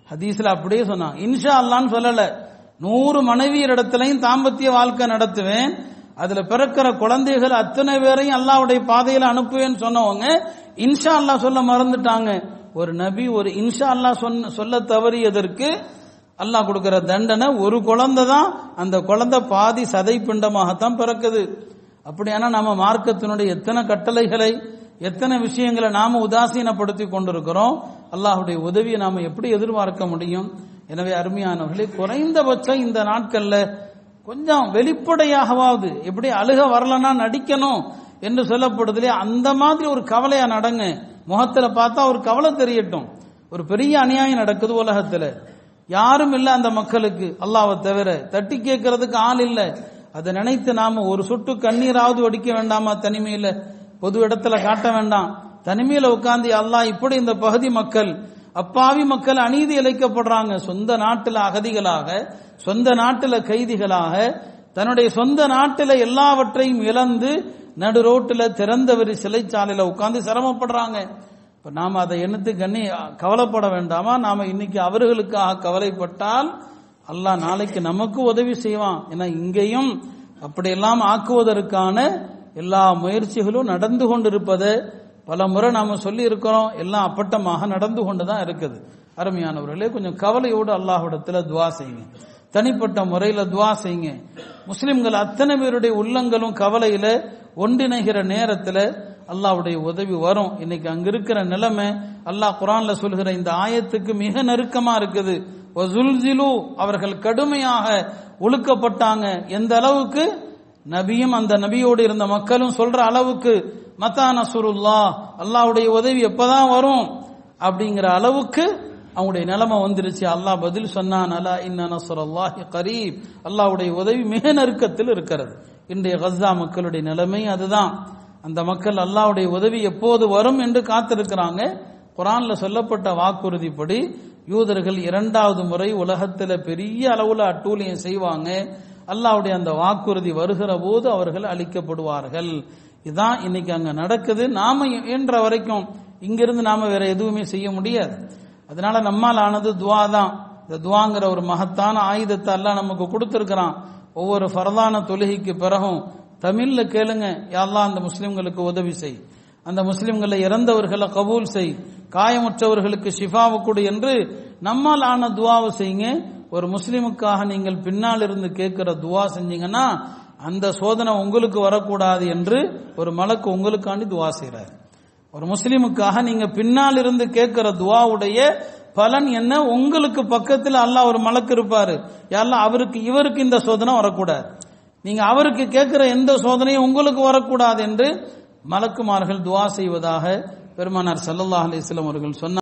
ஹதீஸ்ல அப்படியே சொன்னான் இன்ஷா அல்லான்னு சொல்லல நூறு மனைவியர் இடத்துலையும் தாம்பத்திய வாழ்க்கை நடத்துவேன் அதுல பிறக்கிற குழந்தைகள் அத்தனை பேரையும் அல்லாவுடைய பாதையில அனுப்புவேன்னு சொன்னவங்க இன்ஷா அல்லாஹ் சொல்ல மறந்துட்டாங்க ஒரு நபி ஒரு இன்ஷா அல்லாஹ் சொன்ன சொல்ல தவறியதற்கு அல்லாஹ் கொடுக்கிற தண்டனை ஒரு குழந்தை தான் அந்த குழந்தை பாதி சதை பிண்டமாகத்தான் பிறக்குது அப்படியானா நம்ம மார்க்கத்தினுடைய எத்தனை கட்டளைகளை எத்தனை விஷயங்களை நாம உதாசீனப்படுத்தி கொண்டிருக்கிறோம் அல்லாஹுடைய உதவியை நாம எப்படி எதிர்பார்க்க முடியும் எனவே அருமையானவர்களே குறைந்தபட்சம் இந்த நாட்கள்ல கொஞ்சம் வெளிப்படையாகவாவது எப்படி அழுக வரலன்னா நடிக்கணும் என்று சொல்லப்படுதுலே அந்த மாதிரி ஒரு கவலையா நடங்க முகத்துல பார்த்தா ஒரு கவலை தெரியட்டும் ஒரு பெரிய அநியாயம் நடக்குது உலகத்துல யாரும் இல்ல அந்த மக்களுக்கு அல்லாவை தவிர தட்டி கேட்கறதுக்கு ஆள் இல்ல அதை நினைத்து நாம ஒரு சொட்டு கண்ணீராவது வடிக்க வேண்டாமா தனிமையில பொது இடத்துல காட்ட வேண்டாம் தனிமையில உட்கார்ந்து அல்லாஹ் இப்படி இந்த பகுதி மக்கள் அப்பாவி மக்கள் அநீதி இழைக்கப்படுறாங்க சொந்த நாட்டில் அகதிகளாக சொந்த நாட்டில் கைதிகளாக தன்னுடைய சொந்த நாட்டில் எல்லாவற்றையும் இழந்து நடு ரோட்டில் திறந்தவரி சிறைச்சாலையில உட்கார்ந்து சிரமப்படுறாங்க இப்ப நாம அதை எண்ணத்து கண்ணி கவலைப்பட வேண்டாமா நாம இன்னைக்கு அவர்களுக்காக கவலைப்பட்டால் அல்லாஹ் நாளைக்கு நமக்கு உதவி செய்வான் ஏன்னா இங்கேயும் அப்படியெல்லாம் ஆக்குவதற்கான எல்லா முயற்சிகளும் நடந்து கொண்டிருப்பதை பல முறை நாம சொல்லி இருக்கிறோம் எல்லாம் அப்பட்டமாக நடந்து கொண்டுதான் இருக்குது அருமையானவர்களே கொஞ்சம் கவலையோடு அல்லாஹ்விடத்துல துவா செய்யுங்க தனிப்பட்ட முறையில துவா செய்யுங்க முஸ்லிம்கள் அத்தனை பேருடைய உள்ளங்களும் கவலையில ஒன்றிணைகிற நேரத்துல அல்லாஹ்வுடைய உதவி வரும் இன்னைக்கு அங்க இருக்கிற நிலைமை அல்லாஹ் குரான்ல சொல்கிற இந்த ஆயத்துக்கு மிக நெருக்கமா இருக்குது வசுல்சிலு அவர்கள் கடுமையாக ஒழுக்கப்பட்டாங்க எந்த அளவுக்கு நபியும் அந்த நபியோடு இருந்த மக்களும் சொல்ற அளவுக்கு மத்தா நசுருல்லா அல்லாஹ்வுடைய உதவி எப்பதான் வரும் அப்படிங்கிற அளவுக்கு அவங்களுடைய நிலைமை வந்துருச்சு அல்லாஹ் பதில் சொன்னான் அலா இன்ன நசுரல்லாஹி கரீப் அல்லாஹ்வுடைய உதவி மிக நெருக்கத்தில் இருக்கிறது இன்றைய கஸ்ஸா மக்களுடைய நிலைமை அதுதான் அந்த மக்கள் அல்லாஹ்வுடைய உதவி எப்போது வரும் என்று காத்திருக்கிறாங்க குரான்ல சொல்லப்பட்ட வாக்குறுதிப்படி யூதர்கள் இரண்டாவது முறை உலகத்துல பெரிய அளவுல அட்டூழியம் செய்வாங்க அல்லாஹ்வுடைய அந்த வாக்குறுதி வருகிற போது அவர்கள் அழிக்கப்படுவார்கள் இதான் இன்னைக்கு அங்க நடக்குது நாம இயன்ற வரைக்கும் இங்கிருந்து நாம வேற எதுவுமே செய்ய முடியாது அதனால நம்மால் ஆனது துவா தான் இந்த துவாங்கிற ஒரு மகத்தான ஆயுதத்தை எல்லாம் நமக்கு கொடுத்திருக்கிறான் ஒவ்வொரு ஃபரதான தொழுகைக்கு பிறகும் தமிழ்ல கேளுங்க யாரெல்லாம் அந்த முஸ்லிம்களுக்கு உதவி செய் அந்த முஸ்லிம்களை இறந்தவர்களை கபூல் செய் காயமுற்றவர்களுக்கு ஷிஃபாவு கொடு என்று நம்மால் ஆன துவாவை செய்யுங்க ஒரு முஸ்லிமுக்காக நீங்கள் பின்னால் இருந்து கேட்கிற துவா செஞ்சீங்கன்னா அந்த சோதனை உங்களுக்கு வரக்கூடாது என்று ஒரு மலக்கு உங்களுக்காண்டி துவா செய்றார் ஒரு முஸ்லிமுக்காக நீங்க பின்னால் இருந்து கேட்கிற துவாவுடைய பலன் என்ன உங்களுக்கு பக்கத்தில் அல்லாஹ் ஒரு மலக்கு இருப்பாரு யாரெல்லாம் அவருக்கு இவருக்கு இந்த சோதனை வரக்கூடாது நீங்க அவருக்கு கேட்கிற எந்த சோதனையும் உங்களுக்கு வரக்கூடாது என்று மலக்குமார்கள் துவா செய்வதாக பெருமானார் ஸல்லல்லாஹு அலைஹி வஸல்லம் அவர்கள் சொன்னார்